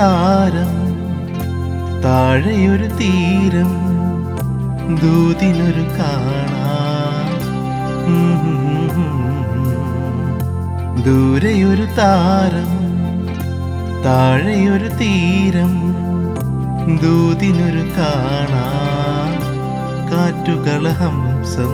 താരം താഴെയൊരു തീരം ദൂതിനൊരു കാണാ ദൂരെയൊരു താരം താഴെയൊരു തീരം ദൂതിനൊരു കാണാ കാറ്റുകളഹംസം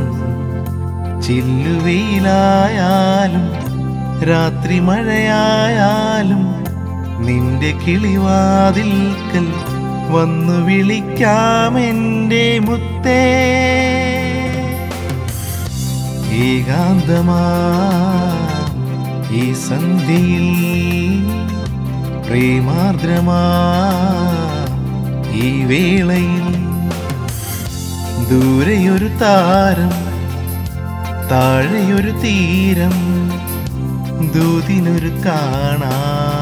ചില്ലുവെയിലായാലും രാത്രി മഴയായാലും നിന്റെ കിളിവാതിൽക്കൽ വന്നു വിളിക്കാം എൻ്റെ മുത്തേ ഏകാന്തമാ ഈ സന്ധ്യയിൽ പ്രേമാർദ്രമാ ഈ വേളയിൽ ദൂരെയൊരു താരം താഴെയൊരു തീരം ദൂതിനൊരു കാണാ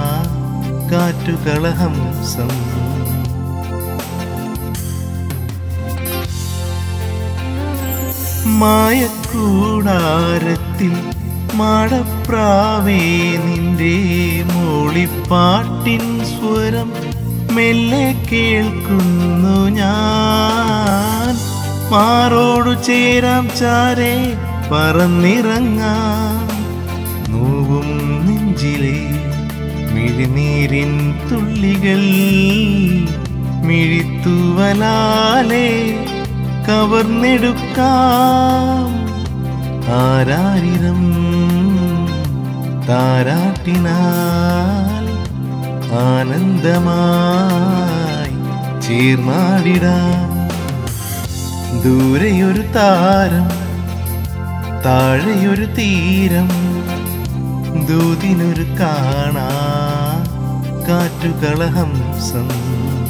കാറ്റുകളഹംസം മായക്കൂടാരത്തിൽ മാടപ്രാവേ നിന്റെ മൂളിപ്പാട്ടിൻ സ്വരം മെല്ലെ കേൾക്കുന്നു ഞാൻ മാറോടു ചേരാം ചാരേ പറന്നിറങ്ങാം നോവും നെഞ്ചിലെ മിഴിനീരിൻ തുള്ളികൾ മിഴിത്തുവലാലെ കവർന്നെടുക്കാം ആരാരിരം താരാട്ടിനാൽ ആനന്ദമായി ചേർന്നാടിടാം ദൂരെയൊരു താരം താഴെയൊരു തീരം ദൂതിനൊരു കാണാ കാറ്റുകളഹംസം